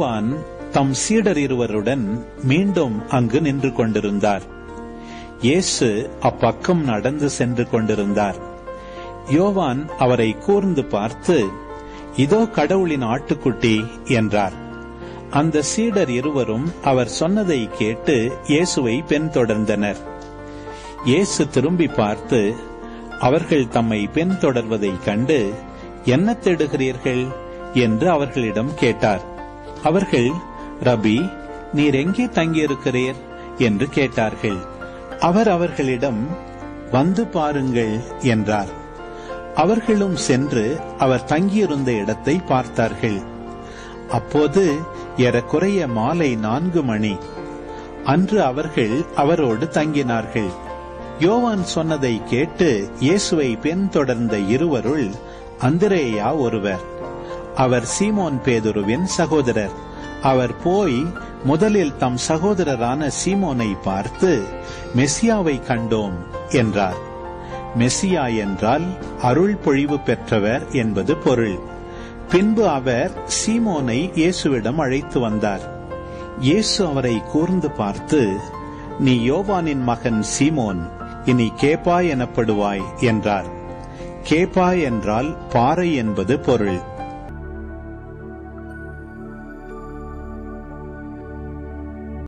யோவான் தம் சீடர் இருவருடன் மீண்டும் அங்கு நின்று கொண்டிருந்தார் இயேசு அப்பக்கம் நடந்து சென்று கொண்டிருந்தார் யோவான் அவரை கூர்ந்து பார்த்து இதோ கடவுளின் ஆட்டுக்குட்டி என்றார் அந்த சீடர் இருவரும் அவர் சொன்னதை கேட்டு இயேசுவை பின்தொடர்ந்தனர் இயேசு திரும்பி பார்த்து அவர்கள் தம்மை பின்தொடர்வதைக் கண்டு என்ன தேடுகிறீர்கள் என்று அவர்களிடம் கேட்டார் அவர்கள் ரபி நீர் எங்கே தங்கியிருக்கிறீர் என்று கேட்டார்கள் அவர் அவர்களிடம் வந்து பாருங்கள் என்றார் அவர்களும் சென்று அவர் தங்கியிருந்த இடத்தை பார்த்தார்கள் அப்போது ஏறக்குறைய மாலை நான்கு மணி அன்று அவர்கள் அவரோடு தங்கினார்கள் யோவான் சொன்னதை கேட்டு இயேசுவை பின்தொடர்ந்த இருவருள் அந்திரேயா ஒருவர் அவர் சீமோன் பேதுருவின் சகோதரர் அவர் போய் முதலில் தம் சகோதரரான சீமோனை பார்த்து மெசியாவை கண்டோம் என்றார் மெசியா என்றால் அருள் பொழிவு பெற்றவர் என்பது பொருள் பின்பு அவர் சீமோனை இயேசுவிடம் அழைத்து வந்தார் இயேசு அவரை கூர்ந்து பார்த்து நீ யோவானின் மகன் சீமோன் இனி கேப்பா எனப்படுவாய் என்றார் கேப்பா என்றால் பாறை என்பது பொருள்